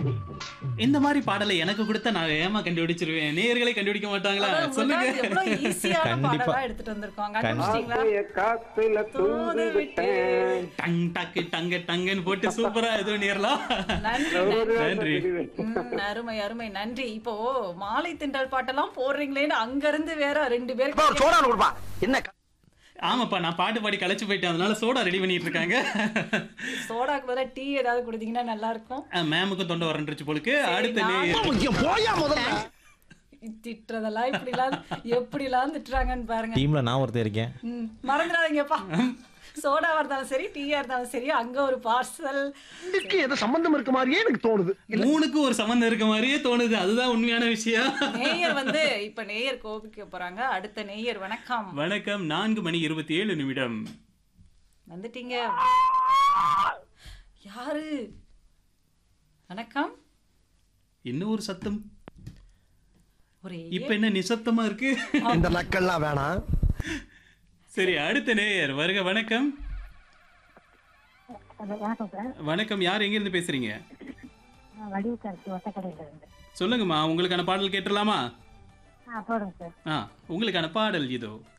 இந்த மாதிரி பாடலை எனக்கு கொடுத்தா நான் ஏமா கண்டுபிடிச்சிருவேன் நேயர்களே கண்டுபிடிக்க மாட்டாங்களா அதான் சொல்லுங்க உங்களுக்காக எவ்வளவு ஈஸியான கண்டிப்பா. பாடலா எடுத்துட்டு வந்திருக்கோம் கண்டுபிடிச்சிட்டீங்களா ஆசைய காத்துல தூது விட்டேன் டங் டக்கு டங்க டங்குன்னு போட்டு சூப்பரா எதுவும் நேரலாம் நன்றி ஒரு நன்றி. ம், அருமை அருமை நன்றி இப்போ மாலை திண்டல் பாட்டெல்லாம் போடுறீங்களேன்னு அங்க இருந்து வேற ரெண்டு பேர் சோடான கொடுப்பா என்ன ஆமாப்பா நான் பாட்டு பாடி களைச்சு போயிட்டேன் அதனால சோடா ரெடி பண்ணிட்டு இருக்காங்க சோடாக்கு பதிலா டீ ஏதாவது கொடுத்தீங்கன்னா நல்லா இருக்கும் அஹ் மேமுக்கும் தொண்டை வரண்டுருச்சு போலுக்கு அடுத்த நேயர் போயா முதல்ல திட்டுறதெல்லாம் இப்படிலாம் எப்படிலாம் திட்டுறாங்கன்னு பாருங்க டீம்ல நான் ஒருத்தர் இருக்கேன் ம், மறந்துடாதீங்கப்பா சோடாவா இருந்தாலும் சரி டீயா இருந்தாலும் சரி அங்க ஒரு பார்சல் இதுக்கு ஏதோ சம்பந்தம் இருக்க மாதிரியே எனக்கு தோணுது மூணுக்கும் ஒரு சம்மந்தம் இருக்க மாதிரியே தோணுது அதுதான் உண்மையான விஷயம் நேயர் வந்து இப்ப நேயர் கோபிக்க போறாங்க அடுத்த நேயர் வணக்கம் வணக்கம் நான்கு மணி இருபத்தி ஏழு நிமிடம் வந்துட்டீங்க யாரு வணக்கம் இன்னும் ஒரு சத்தம் ஒரே இப்ப என்ன நிசப்தமா இருக்கு இந்த நக்கல்லாம் வேணாம் சரி அடுத்த நேயர் வருக வணக்கம் ஹலோ வணக்கம் சார் வணக்கம் யார் எங்க இருந்து பேசுறீங்க நான் வடிவுக்கரசி ஒத்தக்கடையில் இருந்து சொல்லுங்கம்மா உங்களுக்கான பாடல் கேட்டுடலாமா ஆ போடுங்க சார் ஆ உங்களுக்கான பாடல் இதோ